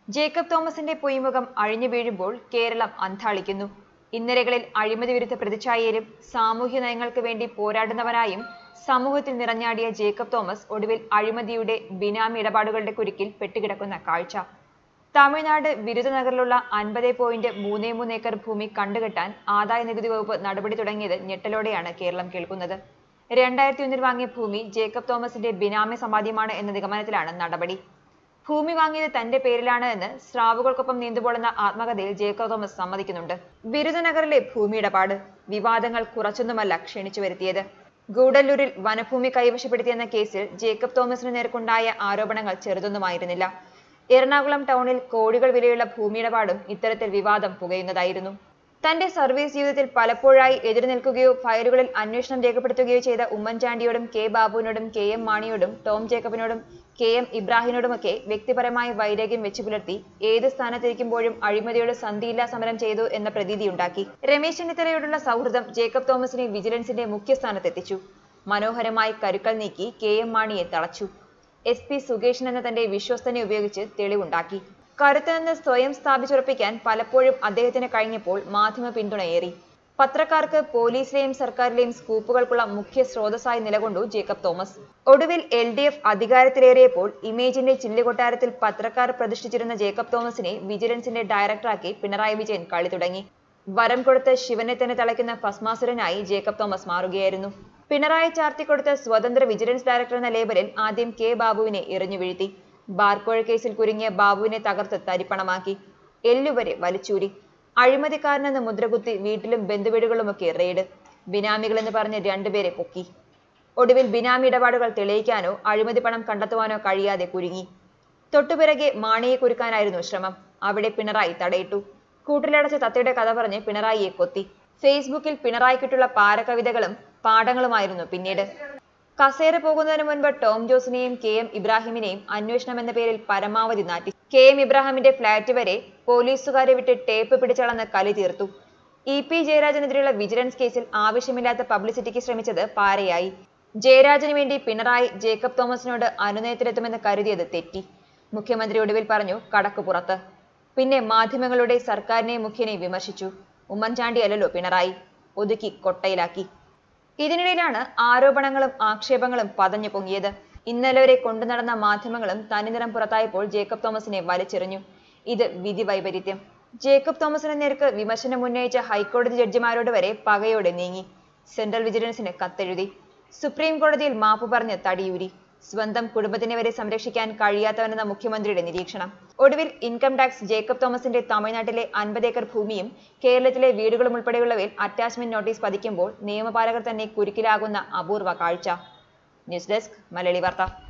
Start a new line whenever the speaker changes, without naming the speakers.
Jacob തോമസിന്റെ പൊയ്മുഖം അഴിഞ്ഞു വീഴുമ്പോൾ കേരളം അന്താളിക്കുന്നു ഇന്നലകളിൽ അഴിമതി വിരുദ്ധ പ്രതിച്ഛായയിലും സാമൂഹ്യ നയങ്ങൾക്ക് വേണ്ടി പോരാടുന്നവനായും സമൂഹത്തിൽ നിറഞ്ഞാടിയ ജേക്കബ് തോമസ് ഒടുവിൽ അഴിമതിയുടെ ബിനാമി ഇടപാടുകളുടെ കുരുക്കിൽ പെട്ടുകിടക്കുന്ന കാഴ്ച തമിഴ്നാട് ബിരുദനഗറിലുള്ള അൻപത് പോയിന്റ് മൂന്ന് മൂന്ന് ഏക്കർ ഭൂമി കണ്ടുകെട്ടാൻ ആദായ നികുതി വകുപ്പ് നടപടി തുടങ്ങിയത് ഞെട്ടലോടെയാണ് കേരളം കേൾക്കുന്നത് രണ്ടായിരത്തി ഒന്നിൽ വാങ്ങിയ ഭൂമി ജേക്കബ് തോമസിന്റെ ബിനാമി സമ്പാദ്യമാണ് എന്ന നിഗമനത്തിലാണ് നടപടി ഭൂമി വാങ്ങിയത് തന്റെ പേരിലാണ് എന്ന് സ്രാവുകൾക്കൊപ്പം നീന്തുപോളുന്ന ആത്മകഥയിൽ ജേക്കബ് തോമസ് സമ്മതിക്കുന്നുണ്ട് ബിരുദനഗറിലെ ഭൂമി ഇടപാട് വിവാദങ്ങൾ കുറച്ചൊന്നുമല്ല ക്ഷണിച്ചു വരുത്തിയത് ഗൂഡല്ലൂരിൽ വനഭൂമി കൈവശപ്പെടുത്തിയെന്ന കേസിൽ ജേക്കബ് തോമസിന് നേർക്കുണ്ടായ ആരോപണങ്ങൾ ചെറുതൊന്നുമായിരുന്നില്ല എറണാകുളം ടൗണിൽ കോടികൾ വിലയുള്ള ഭൂമിയിടപാടും ഇത്തരത്തിൽ വിവാദം പുകയുന്നതായിരുന്നു തന്റെ സർവീസ് ജീവിതത്തിൽ പലപ്പോഴായി എതിരു നിൽക്കുകയോ ഫയലുകളിൽ അന്വേഷണം രേഖപ്പെടുത്തുകയോ ചെയ്ത ഉമ്മൻചാണ്ടിയോടും കെ ബാബുവിനോടും കെ എം മാണിയോടും ടോം ജേക്കബിനോടും കെ എം ഇബ്രാഹിമിനോടുമൊക്കെ വ്യക്തിപരമായ വൈരാഗ്യം വെച്ചു പുലർത്തി ഏത് സ്ഥാനത്തിരിക്കുമ്പോഴും അഴിമതിയോട് സന്ധിയില്ലാ സമരം ചെയ്തു എന്ന പ്രതീതിയുണ്ടാക്കി രമേശ് ചെന്നിത്തലയോടുള്ള സൗഹൃദം ജേക്കബ് തോമസിനെ വിജിലൻസിന്റെ മുഖ്യസ്ഥാനത്തെത്തിച്ചു മനോഹരമായി കരുക്കൾ നീക്കി കെ എം മാണിയെ തളച്ചു എസ് പി സുകേഷൻ എന്ന തന്റെ വിശ്വസ്തനെ ഉപയോഗിച്ച് തെളിവുണ്ടാക്കി കരുത്ത് സ്വയം സ്ഥാപിച്ചുറപ്പിക്കാൻ പലപ്പോഴും അദ്ദേഹത്തിന് കഴിഞ്ഞപ്പോൾ മാധ്യമ പിന്തുണയേറി പത്രക്കാർക്ക് പോലീസിലെയും സർക്കാരിലെയും സ്കൂപ്പുകൾക്കുള്ള മുഖ്യ സ്രോതസ്സായി നിലകൊണ്ടു ജേക്കബ് തോമസ് ഒടുവിൽ എൽ ഡി എഫ് അധികാരത്തിലേറിയപ്പോൾ ഇമേജിന്റെ ചില്ലുകൊട്ടാരത്തിൽ പത്രക്കാർ പ്രതിഷ്ഠിച്ചിരുന്ന ജേക്കബ് തോമസിനെ വിജിലൻസിന്റെ ഡയറക്ടറാക്കി പിണറായി വിജയൻ കളി തുടങ്ങി വരം കൊടുത്ത് ശിവനെ തന്നെ തളയ്ക്കുന്ന ഭസ്മാസുരനായി ജേക്കബ് തോമസ് മാറുകയായിരുന്നു പിണറായി ചാർത്തിക്കൊടുത്ത സ്വതന്ത്ര വിജിലൻസ് ഡയറക്ടർ എന്ന ലേബലിൽ ആദ്യം കെ ബാബുവിനെ എറിഞ്ഞു വീഴ്ത്തി ബാർക്കോഴ കേസിൽ കുരുങ്ങിയ ബാബുവിനെ തകർത്ത് തരിപ്പണമാക്കി എല്ലുവരെ വലിച്ചൂരി അഴിമതിക്കാരനെന്ന് മുദ്രകുത്തി വീട്ടിലും ബന്ധുവീടുകളുമൊക്കെ റെയ്ഡ് ബിനാമികൾ എന്ന് പറഞ്ഞ് രണ്ടുപേരെ പൊക്കി ഒടുവിൽ ബിനാമി ഇടപാടുകൾ തെളിയിക്കാനോ അഴിമതി പണം കണ്ടെത്തുവാനോ കഴിയാതെ കുരുങ്ങി തൊട്ടുപിറകെ മാണിയെ കുരുക്കാനായിരുന്നു ശ്രമം അവിടെ പിണറായി തടയിട്ടു കൂട്ടിലടച്ച തത്തയുടെ കഥ പറഞ്ഞ് പിണറായിയെ കൊത്തി ഫേസ്ബുക്കിൽ പിണറായിക്കിട്ടുള്ള പാരകവിതകളും പാഠങ്ങളുമായിരുന്നു പിന്നീട് കസേര പോകുന്നതിന് മുൻപ് ടോം ജോസിനെയും കെ എം ഇബ്രാഹിമിനെയും അന്വേഷണം എന്ന പേരിൽ പരമാവധി നാട്ടി കെ എം ഇബ്രാഹിമിന്റെ ഫ്ളാറ്റ് വരെ പോലീസുകാരെ വിട്ട് ടേപ്പ് പിടിച്ചളന്ന് കലി തീർത്തു ഇ പി ജയരാജനെതിരെയുള്ള വിജിലൻസ് കേസിൽ ആവശ്യമില്ലാത്ത പബ്ലിസിറ്റിക്ക് ശ്രമിച്ചത് പാരയായി ജയരാജന് വേണ്ടി പിണറായി ജേക്കബ് തോമസിനോട് അനുനയത്തിലെത്തുമെന്ന് കരുതിയത് തെറ്റി മുഖ്യമന്ത്രി ഒടുവിൽ പറഞ്ഞു കടക്ക് പുറത്ത് പിന്നെ മാധ്യമങ്ങളുടെ സർക്കാരിനെ മുഖ്യനെ വിമർശിച്ചു ഉമ്മൻചാണ്ടി അല്ലല്ലോ പിണറായി ഒതുക്കി കൊട്ടയിലാക്കി ഇതിനിടയിലാണ് ആരോപണങ്ങളും ആക്ഷേപങ്ങളും പതഞ്ഞു പൊങ്ങിയത് ഇന്നലെ വരെ കൊണ്ടു നടന്ന മാധ്യമങ്ങളും തനിനിറം പുറത്തായപ്പോൾ ജേക്കബ് തോമസിനെ വലിച്ചെറിഞ്ഞു ഇത് വിധി വൈപരീത്യം ജേക്കബ് തോമസിന് നേർക്ക് വിമർശനം ഉന്നയിച്ച ഹൈക്കോടതി ജഡ്ജിമാരോട് വരെ പകയോടെ നീങ്ങി സെൻട്രൽ വിജിലൻസിന് കത്തെഴുതി സുപ്രീം കോടതിയിൽ മാപ്പ് പറഞ്ഞ് തടിയൂരി സ്വന്തം കുടുംബത്തിനെ വരെ സംരക്ഷിക്കാൻ കഴിയാത്തവനെന്ന മുഖ്യമന്ത്രിയുടെ നിരീക്ഷണം ഒടുവിൽ ഇൻകം ടാക്സ് ജേക്കബ് തോമസിന്റെ തമിഴ്നാട്ടിലെ അൻപത് ഏക്കർ ഭൂമിയും കേരളത്തിലെ വീടുകളും ഉൾപ്പെടെയുള്ളവയിൽ അറ്റാച്ച്മെന്റ് നോട്ടീസ് പതിക്കുമ്പോൾ നിയമപാലകർ തന്നെ കുരുക്കിലാകുന്ന അപൂർവ കാഴ്ച ന്യൂസ് ഡെസ്ക് മലയാളി വാർത്ത